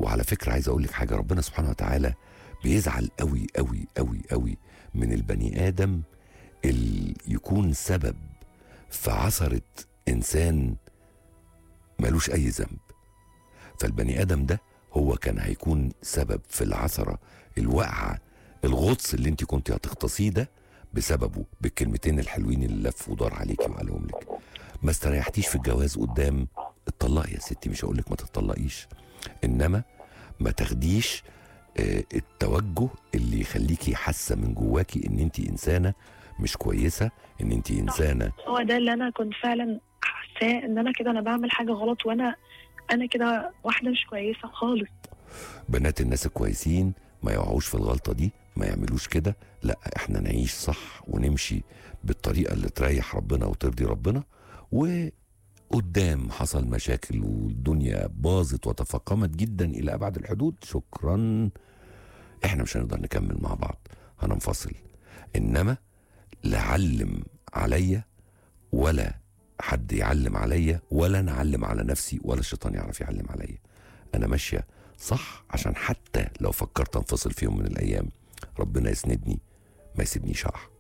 وعلى فكره عايز اقول لك حاجه ربنا سبحانه وتعالى بيزعل قوي قوي قوي قوي من البني ادم اللي يكون سبب في عثره انسان ملوش اي ذنب فالبني ادم ده هو كان هيكون سبب في العثره الواقعه الغطس اللي انت كنت هتغطسيه ده بسببه بالكلمتين الحلوين اللي لف ودار عليكي وقالهم لك ما استريحتيش في الجواز قدام اتطلقي يا ستي مش هقول لك ما تتطلقيش انما ما تاخديش آه، التوجه اللي يخليكي حاسه من جواكي ان انت انسانه مش كويسه ان انت انسانه هو ده اللي انا كنت فعلا حاساه ان انا كده انا بعمل حاجه غلط وانا انا كده واحده مش كويسه خالص بنات الناس الكويسين ما يقعوش في الغلطه دي ما يعملوش كده لا احنا نعيش صح ونمشي بالطريقه اللي تريح ربنا وترضي ربنا وقدام حصل مشاكل والدنيا باظت وتفاقمت جدا الى ابعد الحدود شكرا احنا مش هنقدر نكمل مع بعض هننفصل انما لا علم عليا ولا حد يعلم عليا ولا انا اعلم على نفسي ولا الشيطان يعرف يعلم عليا انا ماشيه صح عشان حتى لو فكرت انفصل في يوم من الايام ربنا يسندني ما يسيبنيش اقع